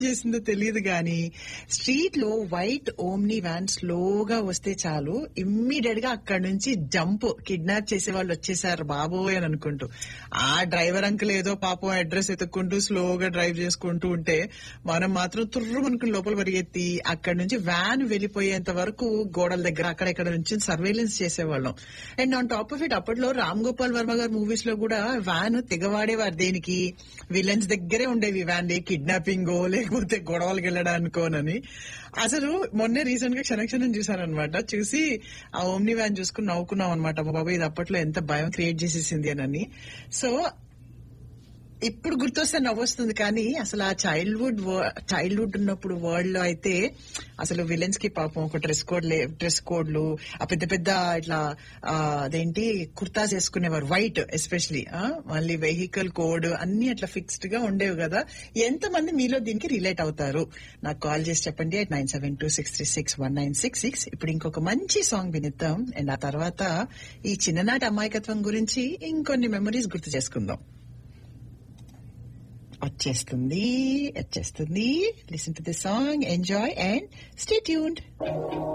చేసిందో తెలియదు గాని స్ట్రీట్ లో వైట్ ఓమ్ని వ్యాన్ స్లోగా వస్తే చాలు ఇమ్మీడియట్ గా అక్కడ నుంచి జంప్ కిడ్నాప్ చేసే వాళ్ళు వచ్చేసారు బాబోయ్ అని అనుకుంటూ ఆ డ్రైవర్ అంకుల్ ఏదో పాపం అడ్రస్ ఎత్తుక్కుంటూ స్లోగా డ్రైవ్ చేసుకుంటూ ఉంటే మనం మాత్రం తుర్రు అనుకుని లోపల పరిగెత్తి అక్కడ నుంచి వ్యాన్ వెళ్ళిపోయేంత వరకు గోడల దగ్గర అక్కడెక్కడ నుంచి సర్వేలెన్స్ చేసేవాళ్ళం and on top of it అప్పట్లో రామ్ గోపాల్ వర్మ గారి మూవీస్ లో కూడా వ్యాన్ తెగవాడేవారు దేనికి విలన్స్ దగ్గరే ఉండేవి వ్యాన్ కిడ్నాపింగ్ లేకపోతే గొడవలకు వెళ్ళడానికోనని అసలు మొన్నే రీసెంట్ గా క్షణక్షణం చూసాను అనమాట చూసి ఆ ఓమ్ని వ్యాన్ చూసుకుని నవ్వుకున్నాం అనమాట బాబా ఇది అప్పట్లో ఎంత భయం క్రియేట్ చేసేసింది అని సో ఇప్పుడు గుర్తొస్తే నవ్వొస్తుంది కానీ అసలు ఆ చైల్డ్హుడ్ చైల్డ్హుడ్ ఉన్నప్పుడు వరల్డ్ లో అయితే అసలు విలన్స్ కి పాపం ఒక డ్రెస్ కోడ్ డ్రెస్ కోడ్లు ఆ పెద్ద పెద్ద ఇట్లా ఆ, అదేంటి కుర్తాస్ వేసుకునేవారు వైట్ ఎస్పెషలీ మళ్ళీ వెహికల్ కోడ్ అన్ని అట్లా ఫిక్స్డ్ గా ఉండేవి కదా ఎంతమంది మీలో దీనికి రిలేట్ అవుతారు నాకు కాల్ చేసి చెప్పండి at nine seven two six three six one nine six six ఇప్పుడు ఇంకొక మంచి సాంగ్ వినిద్దాం అండ్ ఆ తర్వాత ఈ చిన్ననాటి అమాయకత్వం గురించి ఇంకొన్ని మెమరీస్ గుర్తు చేసుకుందాం వచ్చేస్తుంది వచ్చేస్తుంది listen to the song enjoy and stay tuned